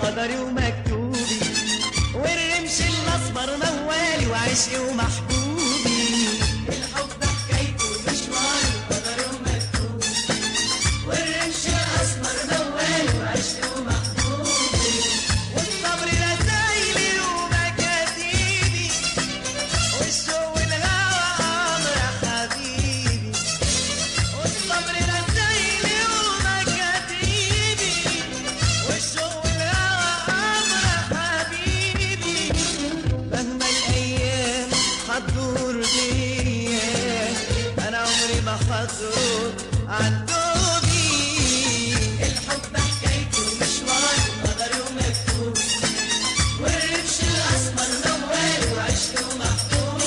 قدري ومكتوبي والرمش الأصفر موالي وعشقي ومحبوبي الحب حكايته مشوار قدري ومكتوبي والرمش الأسمر موالي وعشقي ومحبوبي والصبر رسايلي ومكاتيبي والشوق والهوى أمر حبيبي والصبر رسايلي ومكاتيبي والشوق والهوى أمر حبيبي مهما الأيام هتدور بيا أنا عمري ما هتروح عن دوبي الحب حكايته مشوار قدر ومكتوب والرمش الأسمر موال وعشق ومحبوب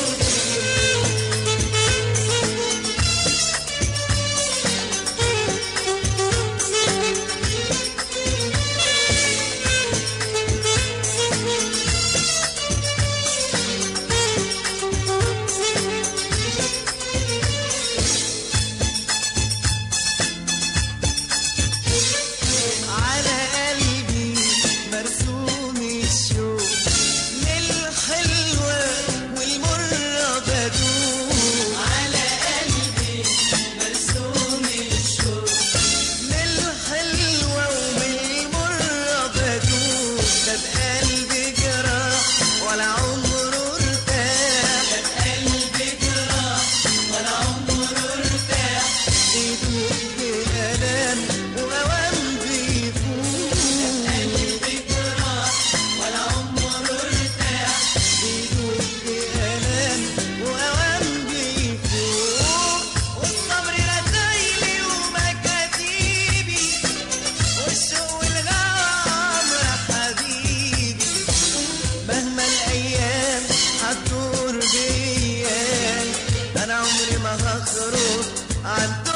على قلبي مرسوم الشوق للحلوة والمرة بدوق على قلبي مرسوم الشوق للحلوة والمرة بدوق ده بقلبي جراح ولا عمره ارتاح ده بقلبي جراح ولا عمره ارتاح يدوب بألام وأوام بيفوق قلبي جراح ولا عمره ارتاح يدوب بألام وأوام بيفوق والصبر رسايلي ومكاتيبي والشوق والغام يا حبيبي مهما الايام هتدور بيا انا عمري ما هخرج عن